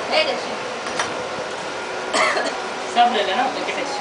சாப்பிடல இல்லைன்னா கெட்டாச்சு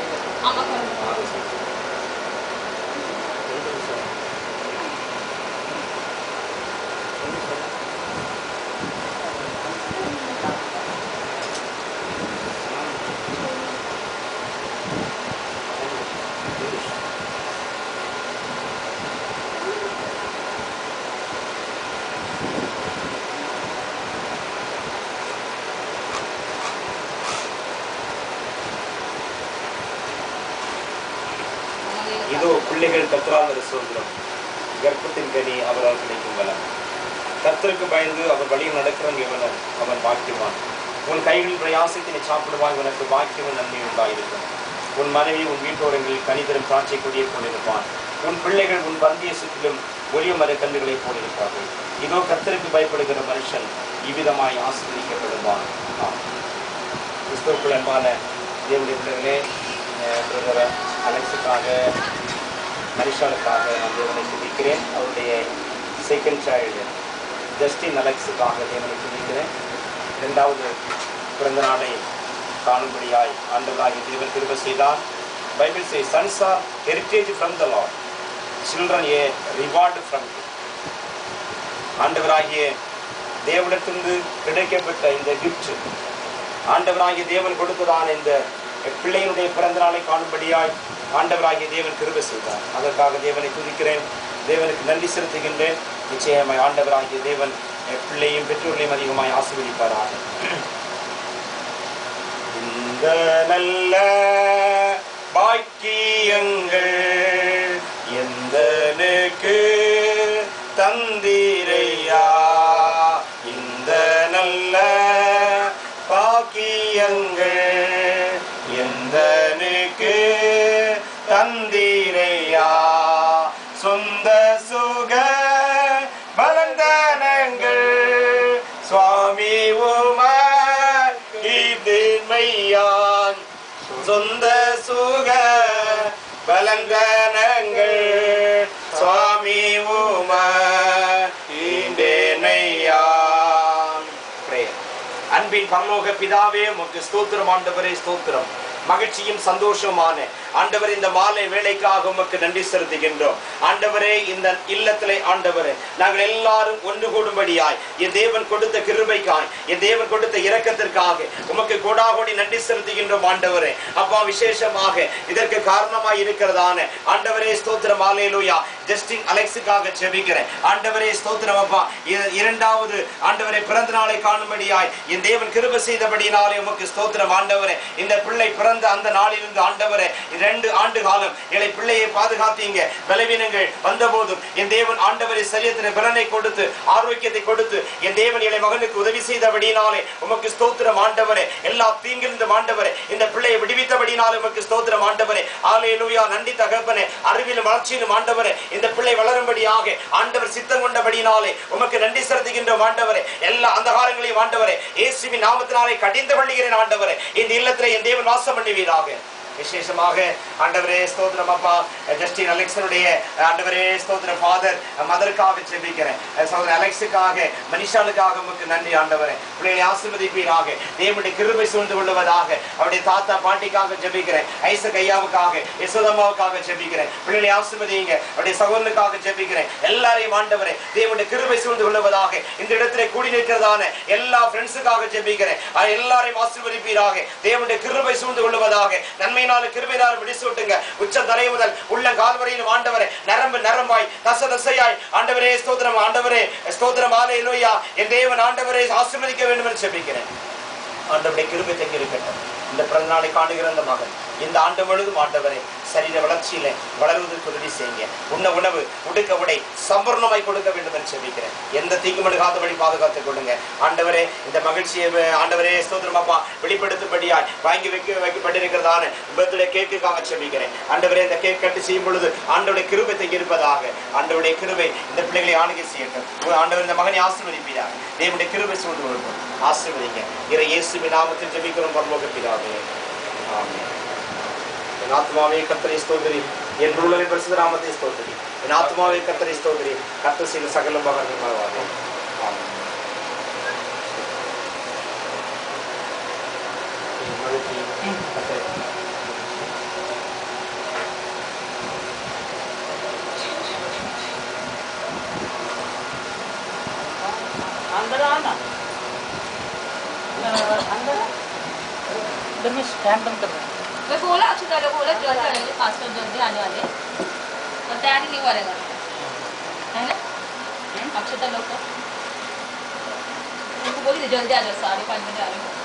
இதோ பிள்ளைகள் கற்றால் சுதந்திரம் கர்ப்பத்தின் கனி அவரால் கிடைக்கும் பலம் கர்த்தருக்கு பயந்து அவர் வழியில் நடக்கிறவன் இவனோ அவன் பாக்கியவான் உன் கைகளில் பிரயாசத்தினை சாப்பிடுவாய் உனக்கு பாக்கியவன் நன்மை உண்டாயிருக்கும் உன் மனைவி உன் வீட்டோரங்களில் கனிதரும் திராட்சை கொடியை போலிருப்பான் உன் பிள்ளைகள் உன் பந்திய சுற்றிலும் ஒளிய மர கன்றுகளைப் போலிருப்பார்கள் இதோ கர்த்தருக்கு பயப்படுகிற மனுஷன் இவ்விதமாய் ஆசீர்வதிக்கப்படுவான் ஆம். கிறிஸ்துவுக்குள் அன்பான தேவனுடைய பிள்ளைகளே அஹ் பிரதர் அலெக்ஸுக்காக மனிஷாவுக்காக நான் தேவனை துதிக்கிறேன் அவருடைய செகண்ட் சைல்டு ஜஸ்டின் அலெக்ஸுக்காக தேவனை துதிக்கிறேன் இரண்டாவது பிறந்த நாளை காணும்படியாய் ஆண்டவராகி தேவன் திரும்ப செய்தார் Bible says sons are heritage from the lord children a reward from ஆண்டவராகிய தேவனிடத்திலிருந்து கிடைக்கப்பட்ட இந்த கிஃப்ட் ஆண்டவராகிய தேவன் கொடுத்ததான இந்த பிள்ளையினுடைய பிறந்த நாளை காணும்படியாய் ஆண்டவராகிய தேவன் கிருபை செய்தார் அதற்காக தேவனை துதிக்கிறேன் தேவனுக்கு நன்றி செலுத்துகின்றேன் நிச்சயமாய் ஆண்டவராகிய தேவன் என் பிள்ளையும் பெற்றோர்களையும் அதிகமாய் ஆசீர்வதிப்பாராக இந்த நல்ல பாக்கியங்கள் எந்தனுக்கு தந்திரையா இந்த நல்ல பாக்கியங்கள் எந்தனுக்கு தந்திரையா சொந்த சுக பலந்தனங்கள் சுவாமி உமர் மையான் சொந்த சுக பலங்கனங்கள் சுவாமி உமர் ஈண்டேனையான் Prayer. அன்பின் பரலோக பிதாவே உமக்கு ஸ்தோத்திரம் ஆண்டவரே ஸ்தோத்திரம் மகிழ்ச்சியும் சந்தோஷமான ஆண்டவர் இந்த மாலை வேலைக்காக உமக்கு நன்றி செலுத்துகின்றோம் ஆண்டவரே இந்த இல்லத்திலே ஆண்டவரே நாங்கள் எல்லாரும் ஒன்று கூடும்படியாய் என் தேவன் கொடுத்த கிருபைக்காய் என் தேவன் கொடுத்த இரக்கத்திற்காக உமக்கு கோடாகோடி நன்றி செலுத்துகின்றோம் ஆண்டவரே அப்பா விசேஷமாக இதற்கு காரணமாய் இருக்கிறதான ஆண்டவரே ஸ்தோத்திரம் ஆலேலூயா ஜஸ்டின் அலெக்ஸுக்காக செபிக்கிறேன் ஆண்டவரே ஸ்தோத்திரம் அப்பா இ- இரண்டாவது ஆண்டவரை பிறந்த நாளை காணும்படியாய் என் தேவன் கிருபை செய்தபடியினாலே உமக்கு ஸ்தோத்திரம் ஆண்டவரே இந்த பிள்ளை பிறந்த அந்த நாளிலிருந்து ஆண்டவரே இரண்டு ஆண்டு காலம் எங்களை பிள்ளையை பாதுகாத்தீங்க பலவீனங்கள் வந்தபோதும் என் தேவன் ஆண்டவரை சரியத்தின் பலனை கொடுத்து ஆரோக்கியத்தை கொடுத்து என் தேவன் எங்களை மகனுக்கு உதவி செய்தபடியினாலே உமக்கு ஸ்தோத்திரம் ஆண்டவரே எல்லா தீங்கிலிருந்து ஆண்டவரே இந்த பிள்ளையை விடுவித்தபடியினாலே உமக்கு ஸ்தோத்திரம் ஆண்டவரே ஆலேலூயா நன்றி தகப்பனே அறிவிலும் வளர்ச்சியிலும் ஆண்டவரே இந்த பிள்ளை வளரும்படியாக ஆண்டவர் சித்தம் கொண்டபடியினாலே உமக்கு நன்றி செலுத்துகின்றோம் ஆண்டவரே எல்லா அந்தகாரங்களையும் ஆண்டவரே இயேசுவின் நாமத்தினாலே கடிந்து கொள்ளுகிறேன் ஆண்டவரே இந்த இல்லத்திலே என் தேவன் வாசம் பண்ணுவீராக விசேஷமாக ஆண்டவரே ஸ்தோத்திரம் அப்பா ஜஸ்டின் அலெக்சனுடைய ஆண்டவரே ஸ்தோத்திரம் ஃபாதர் மதருக்காக செபிக்கிறேன் சகோதரர் அலெக்ஸுக்காக மனிஷாலுக்காக உமக்கு நன்றி ஆண்டவரே பிள்ளைகளை ஆசீர்வதிப்பீராக தேவனுடைய கிருபை சூழ்ந்து கொள்வதாக அவருடைய தாத்தா பாட்டிக்காக ஜெபிக்கிறேன் ஐசக் ஐயாவுக்காக யசோதம்மாவுக்காக ஜெபிக்கிறேன் பிள்ளைகளை ஆசீர்வதிங்க அவருடைய சகோதரனுக்காக ஜெபிக்கிறேன் எல்லாரையும் ஆண்டவரே தேவனுடைய கிருபை சூழ்ந்து கொள்வதாக இந்த இடத்திலே கூடி நிற்கிறதான எல்லா ஃப்ரெண்ட்ஸுக்காக ஜெபிக்கிறேன் அது எல்லாரையும் ஆசீர்வதிப்பீராக தேவனுடைய கிருபை சூழ்ந்து கொள்வதாக நன்மையினால கிருபையினால விடிசூட்டுங்க உச்ச தலை முதல் உள்ள கால்வரையிலும் ஆண்டவரே நரம்பு நரம்பாய் தச தசையாய் ஆண்டவரே ஸ்தோத்திரம் ஆண்டவரே ஸ்தோத்திரம் ஆலை என் தேவன் ஆண்டவரை ஆசீர்வதிக்க வேண்டும் என்று ஜெபிக்கிறேன் ஆண்டவருடைய கிருபை தங்கி இருக்கட்டும் இந்த பிறந்த நாளை காணுகிற அந்த மகன் இந்த ஆண்டு முழுதும் ஆண்டவரை சரீர வளர்ச்சியில வளருவதற்கு உதவி செய்யுங்க உண்ண உணவு உடுக்க உடை சம்பூர்ணமாய் கொடுக்க வேண்டும் என்று செபிக்கிறேன் எந்த தீங்கும் அணுகாதபடி பாதுகாத்துக் கொள்ளுங்க ஆண்டவரே இந்த மகிழ்ச்சியை அஹ், ஆண்டவரே ஸ்தோத்திரம் அப்பா வெளிப்படுத்தும்படியாய் வாங்கி வைக்க வைக்கப்பட்டிருக்கிறதான பர்த்டே கேக்குக்காக செபிக்கிறேன் ஆண்டவரே இந்த கேக் கட்டு செய்யும் பொழுது ஆண்டவருடைய கிருபை தங்கி இருப்பதாக ஆண்டவருடைய கிருபை இந்த பிள்ளைகளை ஆளுகை செய்யட்டும் உங்க ஆண்டவர் இந்த மகனை ஆசீர்வதிப்பீராக தேவனுடைய கிருபை சூழ்ந்து கொள்வோம் ஆசீர்வதிங்க இறை இயேசுவின் நாமத்தில் ஜெபிக்கிறோம் பரலோக பிதாவே ஆமென் என் ஆத்மாவே கர்த்தரை ஸ்தோத்திரி என் உள்ளவை பரிசுத்த நாமத்தை ஸ்தோத்திரி என் ஆத்மாவே கர்த்தரை ஸ்தோத்திரி கர்த்தர் செய்த சகல மகன் ஆமென் अंदर आना अंदर इधर में स्टैंड बंद कर रहा है मैं बोला अक्षता को बोला जल्दी आने पास्टर जल्दी आने वाले पर तैयारी नहीं हुआ रहेगा है ना अक्षता लोग को उनको बोली थी, जल्दी आ जाओ साढ़े पाँच बजे आ रहे हो